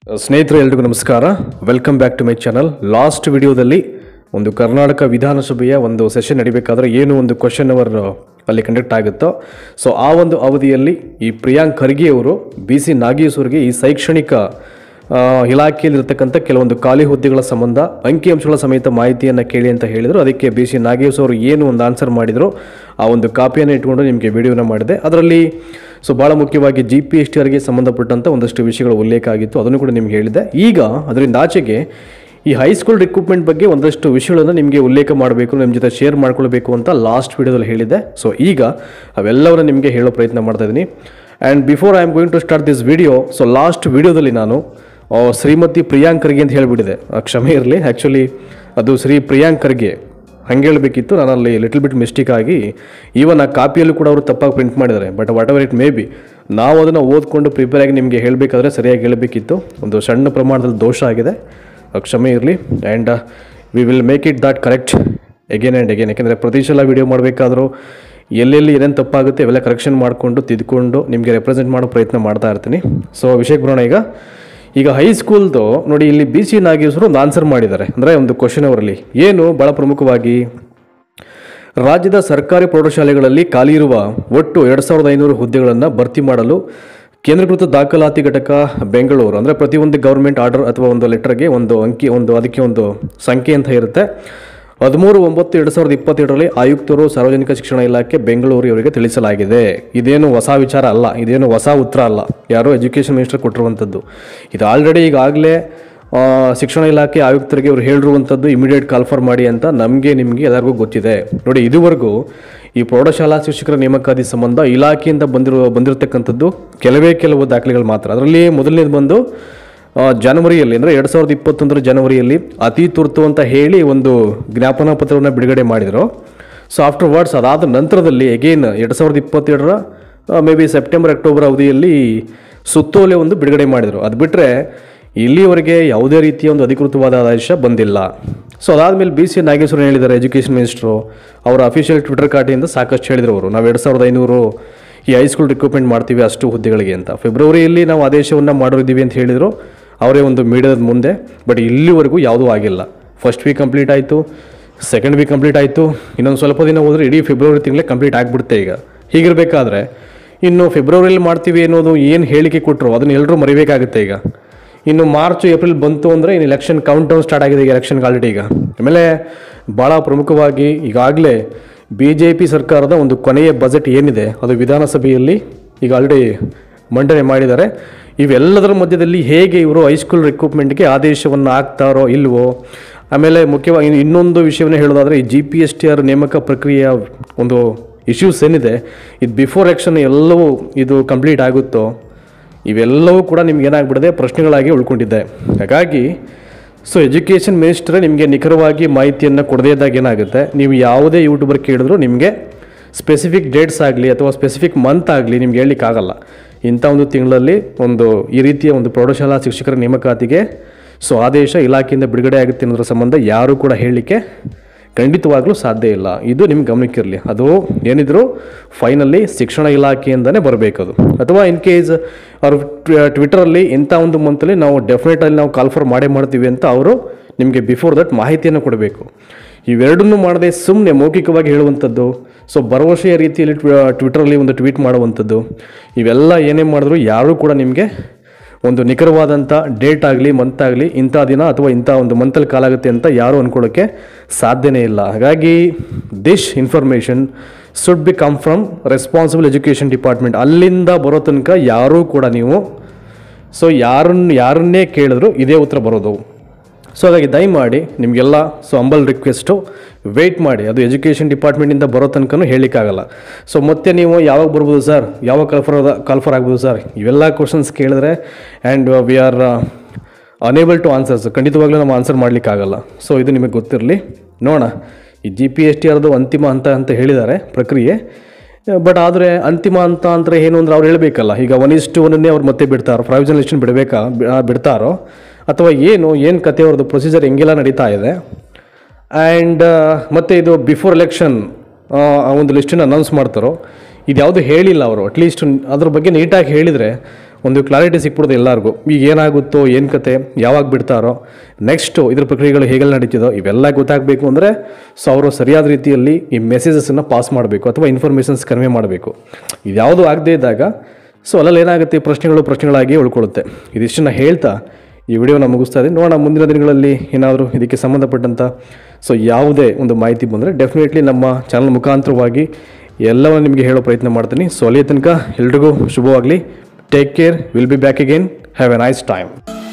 ಸ್ನೇಹಿತರೆ ಎಲ್ರಿಗೂ ನಮಸ್ಕಾರ welcome back to my channel last ವಿಡಿಯೋದಲ್ಲಿ ಒಂದು ಕರ್ನಾಟಕ ವಿಧಾನಸಭೆಯ ಒಂದು ಸೆಷನ್ ನಡಿಬೇಕಾದ್ರೆ ಏನು ಒಂದು ಕ್ವಶನ್ ಅವರ್ ಅಲ್ಲಿ ಕಂಡಕ್ಟ್ ಆಗುತ್ತೋ ಸೊ ಆ ಒಂದು ಅವಧಿಯಲ್ಲಿ ಈ ಪ್ರಿಯಾಂಕ್ ಖರ್ಗೆ ಅವರು ಬಿ ಸಿ ನಾಗೇಶ್ ಅವರಿಗೆ ಈ ಶೈಕ್ಷಣಿಕ ಆ, ಇಲಾಖೆಯಲ್ಲಿರ್ತಕ್ಕಂಥ ಕೆಲವೊಂದು ಖಾಲಿ ಹುದ್ದೆಗಳ ಸಂಬಂಧ ಅಂಕಿಅಂಶಗಳ ಸಮೇತ ಮಾಹಿತಿಯನ್ನು ಕೇಳಿ ಅಂತ ಹೇಳಿದರು ಅದಕ್ಕೆ ಬಿ ಸಿ ನಾಗೇಶ್ ಅವರು ಏನು ಒಂದು ಆನ್ಸರ್ ಮಾಡಿದರು ಆ ಒಂದು ಕಾಪಿಯನ್ನು ಇಟ್ಕೊಂಡು ನಿಮಗೆ ವಿಡಿಯೋನ ಮಾಡಿದೆ ಅದರಲ್ಲಿ ಸೊ ಭಾಳ ಮುಖ್ಯವಾಗಿ ಜಿ ಪಿ ಎಸ್ ಟಿ ಆರ್ಗೆ ಸಂಬಂಧಪಟ್ಟಂಥ ಒಂದಷ್ಟು ವಿಷಯಗಳ ಉಲ್ಲೇಖ ಆಗಿತ್ತು ಅದನ್ನು ಕೂಡ ನಿಮ್ಗೆ ಹೇಳಿದೆ ಈಗ ಅದರಿಂದ ಆಚೆಗೆ ಈ ಹೈಸ್ಕೂಲ್ ರಿಕ್ರೂಟ್ಮೆಂಟ್ ಬಗ್ಗೆ ಒಂದಷ್ಟು ವಿಷಯಗಳನ್ನು ನಿಮಗೆ ಉಲ್ಲೇಖ ಮಾಡಬೇಕು ನಿಮ್ಮ ಜೊತೆ ಶೇರ್ ಮಾಡ್ಕೊಳ್ಬೇಕು ಅಂತ ಲಾಸ್ಟ್ ವಿಡಿಯೋದಲ್ಲಿ ಹೇಳಿದೆ ಸೊ ಈಗ ಅವೆಲ್ಲವನ್ನ ನಿಮಗೆ ಹೇಳೋ ಪ್ರಯತ್ನ ಮಾಡ್ತಾ ಇದ್ದೀನಿ and before I am going to start this video so last ವಿಡಿಯೋದಲ್ಲಿ ನಾನು ಆ, ಶ್ರೀಮತಿ ಪ್ರಿಯಾಂಕ್ ಖರ್ಗೆ ಅಂತ ಹೇಳಿಬಿಟ್ಟಿದೆ ಆ, ಕ್ಷಮೆ ಇರಲಿ ಆ್ಯಕ್ಚುಲಿ ಅದು ಶ್ರೀ ಪ್ರಿಯಾಂಕ್ ಖರ್ಗೆ ಹಂಗೆ ಹೇಳಬೇಕಿತ್ತು ನಾನು ಅಲ್ಲಿ ಲಿಟಲ್ ಬಿಟ್ ಮಿಸ್ಟೇಕ್ ಆಗಿ ಈವನ್ ಆ ಕಾಪಿಯಲ್ಲೂ ಕೂಡ ಅವರು ತಪ್ಪಾಗಿ ಪ್ರಿಂಟ್ ಮಾಡಿದ್ದಾರೆ but whatever it may be ನಾವು ಅದನ್ನು ಓದ್ಕೊಂಡು ಪ್ರಿಪೇರ್ ಆಗಿ ನಿಮಗೆ ಹೇಳಬೇಕಾದ್ರೆ ಸರಿಯಾಗಿ ಹೇಳಬೇಕಿತ್ತು ಒಂದು ಸಣ್ಣ ಪ್ರಮಾಣದಲ್ಲಿ ದೋಷ ಆಗಿದೆ ಆ, ಕ್ಷಮೆ ಇರಲಿ and we will make it that correct again and again ಯಾಕೆಂದರೆ ಪ್ರತಿ ಸಲ ವೀಡಿಯೋ ಮಾಡಬೇಕಾದ್ರೂ ಎಲ್ಲೆಲ್ಲಿ ಏನೇನು ತಪ್ಪಾಗುತ್ತೆ ಅವೆಲ್ಲ ಕರೆಕ್ಷನ್ ಮಾಡಿಕೊಂಡು ತಿದ್ದುಕೊಂಡು ನಿಮಗೆ ರೆಪ್ರೆಸೆಂಟ್ ಮಾಡೋ ಪ್ರಯತ್ನ ಮಾಡ್ತಾ ಇರ್ತೀನಿ ಸೊ ವಿಷಯಕ್ಕೆ ಬರೋಣ ಈಗ ಈಗ ಹೈಸ್ಕೂಲ್ದು ನೋಡಿ ಇಲ್ಲಿ ಬಿ ಸಿ ನಾಗೇಶ್ವರು ಒಂದು ಆನ್ಸರ್ ಮಾಡಿದ್ದಾರೆ ಅಂದರೆ ಒಂದು ಕ್ವಶನ್ ಅವರಲ್ಲಿ ಏನು ಭಾಳ ಪ್ರಮುಖವಾಗಿ ರಾಜ್ಯದ ಸರ್ಕಾರಿ ಪ್ರೌಢಶಾಲೆಗಳಲ್ಲಿ ಖಾಲಿ ಇರುವ ಒಟ್ಟು ಎರಡು ಸಾವಿರದ ಐನೂರು ಹುದ್ದೆಗಳನ್ನು ಭರ್ತಿ ಮಾಡಲು ಕೇಂದ್ರೀಕೃತ ದಾಖಲಾತಿ ಘಟಕ ಬೆಂಗಳೂರು ಅಂದರೆ ಪ್ರತಿಯೊಂದು ಗೌರ್ಮೆಂಟ್ ಆರ್ಡರ್ ಅಥವಾ ಒಂದು ಲೆಟರ್ಗೆ ಒಂದು ಅಂಕಿ ಒಂದು ಅದಕ್ಕೆ ಒಂದು ಸಂಖ್ಯೆ ಅಂತ ಇರುತ್ತೆ ಹದಿಮೂರು ಒಂಬತ್ತು ಎರಡು ಸಾವಿರದ ಇಪ್ಪತ್ತೆರಡರಲ್ಲಿ ಆಯುಕ್ತರು ಸಾರ್ವಜನಿಕ ಶಿಕ್ಷಣ ಇಲಾಖೆ ಬೆಂಗಳೂರು ಇವರಿಗೆ ತಿಳಿಸಲಾಗಿದೆ ಇದೇನು ಹೊಸ ವಿಚಾರ ಅಲ್ಲ ಇದೇನು ಹೊಸ ಉತ್ತರ ಅಲ್ಲ ಯಾರೋ ಎಜುಕೇಷನ್ ಮಿನಿಸ್ಟರ್ ಕೊಟ್ಟಿರುವಂಥದ್ದು ಇದು ಆಲ್ರೆಡಿ ಈಗಾಗಲೇ ಆ, ಶಿಕ್ಷಣ ಇಲಾಖೆ ಆಯುಕ್ತರಿಗೆ ಅವರು ಹೇಳಿರುವಂಥದ್ದು ಇಮಿಡಿಯೇಟ್ ಕಾಲ್ಫರ್ ಮಾಡಿ ಅಂತ ನಮಗೆ ನಿಮಗೆ ಎಲ್ಲರಿಗೂ ಗೊತ್ತಿದೆ ನೋಡಿ ಇದುವರೆಗೂ ಈ ಪ್ರೌಢಶಾಲಾ ಶಿಕ್ಷಕರ ನೇಮಕಾತಿ ಸಂಬಂಧ ಇಲಾಖೆಯಿಂದ ಬಂದಿರೋ ಬಂದಿರತಕ್ಕಂಥದ್ದು ಕೆಲವೇ ಕೆಲವು ದಾಖಲೆಗಳು ಮಾತ್ರ ಅದರಲ್ಲಿ ಮೊದಲನೇದು ಬಂದು ಆ, ಜನವರಿಯಲ್ಲಿ ಅಂದರೆ ಎರಡು ಸಾವಿರದ ಇಪ್ಪತ್ತೊಂದರ ಜನವರಿಯಲ್ಲಿ ಅತಿ ತುರ್ತು ಅಂತ ಹೇಳಿ ಒಂದು ಜ್ಞಾಪನಾ ಪತ್ರವನ್ನು ಬಿಡುಗಡೆ ಮಾಡಿದರು ಸೊ ಆಫ್ಟರ್ ವರ್ಡ್ಸ್ ಅದಾದ ನಂತರದಲ್ಲಿ ಎಗೇನ್ ಎರಡು ಸಾವಿರದ ಇಪ್ಪತ್ತೆರಡರ ಮೇ ಬಿ ಸೆಪ್ಟೆಂಬರ್ ಅಕ್ಟೋಬರ್ ಅವಧಿಯಲ್ಲಿ ಸುತ್ತೋಲೆ ಒಂದು ಬಿಡುಗಡೆ ಮಾಡಿದರು ಅದು ಬಿಟ್ಟರೆ ಇಲ್ಲಿವರೆಗೆ ಯಾವುದೇ ರೀತಿಯ ಒಂದು ಅಧಿಕೃತವಾದ ಆದೇಶ ಬಂದಿಲ್ಲ ಸೊ ಅದಾದಮೇಲೆ ಬಿ ಸಿ ನಾಗೇಶ್ವರ ಹೇಳಿದ್ದಾರೆ ಎಜುಕೇಷನ್ ಮಿನಿಸ್ಟ್ರು ಅವರ ಅಫಿಷಿಯಲ್ ಟ್ವಿಟರ್ ಖಾತೆಯಿಂದ ಸಾಕಷ್ಟು ಹೇಳಿದ್ರು ಅವರು ನಾವು ಎರಡು ಸಾವಿರದ ಐನೂರು ಈ ಹೈಸ್ಕೂಲ್ ರಿಕ್ರೂಟ್ಮೆಂಟ್ ಮಾಡ್ತೀವಿ ಅಷ್ಟು ಹುದ್ದೆಗಳಿಗೆ ಅಂತ ಫೆಬ್ರವರಿಯಲ್ಲಿ ನಾವು ಆದೇಶವನ್ನು ಮಾಡಿದ್ದೀವಿ ಅಂತ ಹೇಳಿದರು ಅವರೇ ಒಂದು ಮೀಡಿಯಾದ ಮುಂದೆ ಬಟ್ ಇಲ್ಲಿವರೆಗೂ ಯಾವುದೂ ಆಗಿಲ್ಲ ಫಸ್ಟ್ ವೀಕ್ ಕಂಪ್ಲೀಟ್ ಆಯಿತು ಸೆಕೆಂಡ್ ವೀಕ್ ಕಂಪ್ಲೀಟ್ ಆಯಿತು ಇನ್ನೊಂದು ಸ್ವಲ್ಪ ದಿನ ಹೋದರೆ ಇಡೀ ಫೆಬ್ರವರಿ ತಿಂಗಳೇ ಕಂಪ್ಲೀಟ್ ಆಗಿಬಿಡುತ್ತೆ ಈಗ ಹೀಗಿರಬೇಕಾದ್ರೆ ಇನ್ನು ಫೆಬ್ರವರಿಯಲ್ಲಿ ಮಾಡ್ತೀವಿ ಅನ್ನೋದು ಏನು ಹೇಳಿಕೆ ಕೊಟ್ಟರು ಅದನ್ನು ಎಲ್ಲರೂ ಮರಿಬೇಕಾಗುತ್ತೆ ಈಗ ಇನ್ನು ಮಾರ್ಚ್ ಏಪ್ರಿಲ್ ಬಂತು ಅಂದರೆ ಇನ್ನು ಎಲೆಕ್ಷನ್ ಕೌಂಟ್ ಡೌನ್ ಸ್ಟಾರ್ಟ್ ಆಗಿದೆ ಈಗ ಎಲೆಕ್ಷನ್ಗೆ ಆಲ್ರೆಡಿ ಈಗ ಆಮೇಲೆ ಭಾಳ ಪ್ರಮುಖವಾಗಿ ಈಗಾಗಲೇ ಬಿ ಜೆ ಪಿ ಸರ್ಕಾರದ ಒಂದು ಕೊನೆಯ ಬಜೆಟ್ ಏನಿದೆ ಅದು ವಿಧಾನಸಭೆಯಲ್ಲಿ ಈಗ ಆಲ್ರೆಡಿ ಮಂಡನೆ ಮಾಡಿದ್ದಾರೆ ಇವೆಲ್ಲದರ ಮಧ್ಯದಲ್ಲಿ ಹೇಗೆ ಇವರು ಹೈಸ್ಕೂಲ್ ರಿಕ್ರೂಟ್ಮೆಂಟ್ಗೆ ಆದೇಶವನ್ನು ಹಾಕ್ತಾರೋ ಇಲ್ವೋ ಆಮೇಲೆ ಮುಖ್ಯವಾಗಿ ಇನ್ನು ಇನ್ನೊಂದು ವಿಷಯವನ್ನು ಹೇಳೋದಾದರೆ ಈ G P S T R ನೇಮಕ ಪ್ರಕ್ರಿಯೆಯ ಒಂದು ಇಶ್ಯೂಸ್ ಏನಿದೆ ಇದು ಬಿಫೋರ್ ಎಲೆಕ್ಷನ್ ಎಲ್ಲವೂ ಇದು ಕಂಪ್ಲೀಟ್ ಆಗುತ್ತೋ ಇವೆಲ್ಲವೂ ಕೂಡ ನಿಮ್ಗೆ ಏನಾಗ್ಬಿಡಿದೆ ಪ್ರಶ್ನೆಗಳಾಗಿ ಉಳ್ಕೊಂಡಿದ್ದೆ ಹಾಗಾಗಿ ಸೊ ಎಜುಕೇಷನ್ ಮಿನಿಸ್ಟ್ರೇ ನಿಮಗೆ ನಿಖರವಾಗಿ ಮಾಹಿತಿಯನ್ನು ಕೊಡದೇ ಇದ್ದಾಗ ಏನಾಗುತ್ತೆ ನೀವು ಯಾವುದೇ ಯೂಟ್ಯೂಬರ್ ಕೇಳಿದ್ರು ನಿಮಗೆ ಸ್ಪೆಸಿಫಿಕ್ ಡೇಟ್ಸ್ ಆಗಲಿ ಅಥವಾ ಸ್ಪೆಸಿಫಿಕ್ ಮಂತ್ ಆಗಲಿ ನಿಮ್ಗೆ ಹೇಳಲಿಕ್ಕಾಗಲ್ಲ ಇಂಥ ಒಂದು ತಿಂಗಳಲ್ಲಿ ಒಂದು ಈ ರೀತಿಯ ಒಂದು ಪ್ರೌಢಶಾಲಾ ಶಿಕ್ಷಕರ ನೇಮಕಾತಿಗೆ ಸೊ ಆದೇಶ ಇಲಾಖೆಯಿಂದ ಬಿಡುಗಡೆ ಆಗುತ್ತೆ ಅನ್ನೋದ್ರ ಸಂಬಂಧ ಯಾರೂ ಕೂಡ ಹೇಳಲಿಕ್ಕೆ ಖಂಡಿತವಾಗ್ಲೂ ಸಾಧ್ಯ ಇಲ್ಲ ಇದು ನಿಮ್ಗೆ ಗಮನಕ್ಕಿರಲಿ ಅದು ಏನಿದ್ರು ಫೈನಲಿ ಶಿಕ್ಷಣ ಇಲಾಖೆಯಿಂದನೇ ಬರಬೇಕು ಅದು ಅಥವಾ ಇನ್ ಕೇಸ್ ಅವರು ಟ್ವಿಟರಲ್ಲಿ ಇಂಥ ಒಂದು ಮಂತಲ್ಲಿ ನಾವು ಡೆಫಿನೆಟಲ್ಲಿ ನಾವು ಕಾಲ್ಫರ್ ಮಾಡೇ ಮಾಡ್ತೀವಿ ಅಂತ ಅವರು ನಿಮಗೆ ಬಿಫೋರ್ ದಟ್ ಮಾಹಿತಿಯನ್ನು ಕೊಡಬೇಕು ಇವೆರಡನ್ನೂ ಮಾಡದೆ ಸುಮ್ಮನೆ ಮೌಖಿಕವಾಗಿ ಹೇಳುವಂಥದ್ದು ಸೊ ಭರವಸೆಯ ರೀತಿಯಲ್ಲಿ ಟ್ವಿ- ಟ್ವಿಟರಲ್ಲಿ ಒಂದು ಟ್ವೀಟ್ ಮಾಡುವಂಥದ್ದು ಇವೆಲ್ಲ ಏನೇ ಮಾಡಿದ್ರು ಯಾರೂ ಕೂಡ ನಿಮಗೆ ಒಂದು ನಿಖರವಾದಂಥ ಡೇಟ್ ಆಗಲಿ ಮಂತ್ ಆಗಲಿ ಇಂಥ ದಿನ ಅಥವಾ ಇಂಥ ಒಂದು ಮಂತಲ್ಲಿ ಕಾಲಾಗುತ್ತೆ ಅಂತ ಯಾರೂ ಅಂದ್ಕೊಳ್ಳೋಕ್ಕೆ ಸಾಧ್ಯನೇ ಇಲ್ಲ ಹಾಗಾಗಿ this information should be come from responsible education department ಅಲ್ಲಿಂದ ಬರೋ ತನಕ ಯಾರೂ ಕೂಡ ನೀವು ಸೊ ಯಾರನ್ನ ಯಾರನ್ನೇ ಕೇಳಿದ್ರು ಇದೇ ಉತ್ತರ ಬರೋದು ಸೊ ಹಾಗಾಗಿ ದಯಮಾಡಿ ನಿಮಗೆಲ್ಲ ಸೊ ಅಂಬಲ್ ರಿಕ್ವೆಸ್ಟು ವೆಯ್ಟ್ ಮಾಡಿ ಅದು ಎಜುಕೇಷನ್ ಡಿಪಾರ್ಟ್ಮೆಂಟಿಂದ ಬರೋ ತನಕನೂ ಹೇಳಲಿಕ್ಕಾಗಲ್ಲ ಸೊ ಮತ್ತೆ ನೀವು ಯಾವಾಗ ಬರ್ಬೋದು ಸರ್ ಯಾವಾಗ ಕಾಲ್ಫರ್ ಕಾಲ್ಫರ್ ಆಗ್ಬೋದು ಸರ್ ಇವೆಲ್ಲ ಕ್ವಶನ್ಸ್ ಕೇಳಿದ್ರೆ and we are enable to answers ಖಂಡಿತವಾಗ್ಲೂ ನಾವು ಆನ್ಸರ್ ಮಾಡಲಿಕ್ಕಾಗಲ್ಲ ಸೊ ಇದು ನಿಮಗೆ ಗೊತ್ತಿರಲಿ ನೋಡೋಣ ಈ ಜಿ ಪಿ ಎಸ್ ಟಿ ಆರ್ದು ಅಂತಿಮ ಹಂತ ಅಂತ ಹೇಳಿದ್ದಾರೆ ಪ್ರಕ್ರಿಯೆ ಬಟ್ ಆದರೆ ಅಂತಿಮ ಅಂತ ಅಂದರೆ ಏನು ಅಂದ್ರೆ ಅವ್ರು ಹೇಳಬೇಕಲ್ಲ ಈಗ ಒನ್ ಇಷ್ಟು ಒನ್ನನ್ನೇ ಅವ್ರು ಮತ್ತೆ ಬಿಡ್ತಾರೋ ಪ್ರೊವಿಷನಲ್ ಲಿಸ್ಟನ್ನು ಬಿಡಬೇಕಾ ಬಿ- ಆ, ಬಿಡ್ತಾರೋ ಅಥವಾ ಏನು ಏನು ಕತೆ ಅವ್ರದ್ದು ಪ್ರೊಸೀಜರ್ ಹೆಂಗೆಲ್ಲ ನಡೀತಾ ಇದೆ ಆ್ಯಂಡ್ ಮತ್ತು ಇದು ಬಿಫೋರ್ ಎಲೆಕ್ಷನ್ ಒಂದು ಲಿಸ್ಟನ್ನು ಅನೌನ್ಸ್ ಮಾಡ್ತಾರೋ ಇದು ಯಾವುದು ಹೇಳಿಲ್ಲ ಅವರು ಅಟ್ಲೀಸ್ಟ್ ಅದ್ರ ಬಗ್ಗೆ ನೀಟಾಗಿ ಹೇಳಿದರೆ ಒಂದು ಕ್ಲಾರಿಟಿ ಸಿಕ್ಬಿಡೋದು ಎಲ್ಲರಿಗೂ ಈಗ ಏನಾಗುತ್ತೋ ಏನು ಕತೆ ಯಾವಾಗ ಬಿಡ್ತಾರೋ ನೆಕ್ಸ್ಟು ಇದ್ರ ಪ್ರಕ್ರಿಯೆಗಳು ಹೇಗೆಲ್ಲ ನಡೀತಿದೋ ಇವೆಲ್ಲ ಗೊತ್ತಾಗಬೇಕು ಅಂದರೆ ಸೊ ಅವರು ಸರಿಯಾದ ರೀತಿಯಲ್ಲಿ ಈ ಮೆಸೇಜಸನ್ನು ಪಾಸ್ ಮಾಡಬೇಕು ಅಥವಾ ಇನ್ಫಾರ್ಮೇಷನ್ಸ್ ಕನ್ವೆ ಮಾಡಬೇಕು ಇದ್ಯಾವುದು ಆಗದೇ ಇದ್ದಾಗ ಸೊ ಅಲ್ಲಲ್ಲಿ ಏನಾಗುತ್ತೆ ಪ್ರಶ್ನೆಗಳು ಪ್ರಶ್ನೆಗಳಾಗಿ ಉಳ್ಕೊಳ್ಳುತ್ತೆ ಇದಿಷ್ಟನ್ನು ಹೇಳ್ತಾ ಈ ವಿಡಿಯೋನ ಮುಗಿಸ್ತಾ ಇದ್ದೀನಿ ನೋಡೋಣ ಮುಂದಿನ ದಿನಗಳಲ್ಲಿ ಏನಾದರೂ ಇದಕ್ಕೆ ಸಂಬಂಧಪಟ್ಟಂಥ ಸೊ ಯಾವುದೇ ಒಂದು ಮಾಹಿತಿ ಬಂದರೆ ಡೆಫಿನೆಟ್ಲಿ ನಮ್ಮ ಚಾನಲ್ ಮುಖಾಂತರವಾಗಿ ಎಲ್ಲವನ್ನು ನಿಮಗೆ ಹೇಳೋ ಪ್ರಯತ್ನ ಮಾಡ್ತೀನಿ ಸೊ ಅಲ್ಲಿಯ ತನಕ ಎಲ್ರಿಗೂ ಶುಭವಾಗಲಿ take care will be back again have a nice time